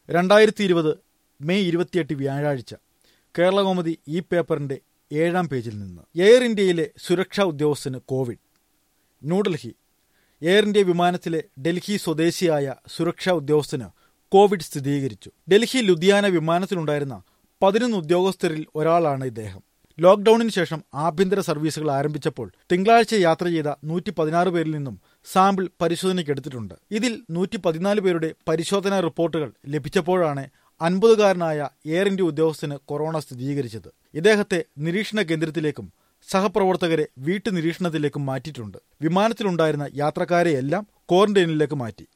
രണ്ടായിരത്തി ഇരുപത് മെയ് ഇരുപത്തിയെട്ട് വ്യാഴാഴ്ച കേരളകൗമുദി ഈ പേപ്പറിന്റെ ഏഴാം പേജിൽ നിന്ന് എയർ ഇന്ത്യയിലെ സുരക്ഷാ ഉദ്യോഗസ്ഥന് കോവിഡ് ന്യൂഡൽഹി എയർ ഇന്ത്യ വിമാനത്തിലെ ഡൽഹി സ്വദേശിയായ സുരക്ഷാ ഉദ്യോഗസ്ഥന് കോവിഡ് സ്ഥിരീകരിച്ചു ഡൽഹി ലുധിയാന വിമാനത്തിലുണ്ടായിരുന്ന പതിനൊന്ന് ഉദ്യോഗസ്ഥരിൽ ഒരാളാണ് ഇദ്ദേഹം ലോക്ഡൌണിന് ശേഷം ആഭ്യന്തര സർവീസുകൾ ആരംഭിച്ചപ്പോൾ തിങ്കളാഴ്ച യാത്ര ചെയ്ത നൂറ്റി പതിനാറ് പേരിൽ നിന്നും സാമ്പിൾ പരിശോധനയ്ക്കെടുത്തിട്ടുണ്ട് ഇതിൽ നൂറ്റി പതിനാല് പേരുടെ പരിശോധനാ റിപ്പോർട്ടുകൾ ലഭിച്ചപ്പോഴാണ് അൻപതുകാരനായ എയർ ഇന്ത്യ ഉദ്യോഗസ്ഥന് കൊറോണ സ്ഥിരീകരിച്ചത് ഇദ്ദേഹത്തെ നിരീക്ഷണ കേന്ദ്രത്തിലേക്കും സഹപ്രവർത്തകരെ വീട്ടു നിരീക്ഷണത്തിലേക്കും മാറ്റിയിട്ടുണ്ട് വിമാനത്തിലുണ്ടായിരുന്ന യാത്രക്കാരെയെല്ലാം ക്വാറന്റൈനിലേക്ക് മാറ്റി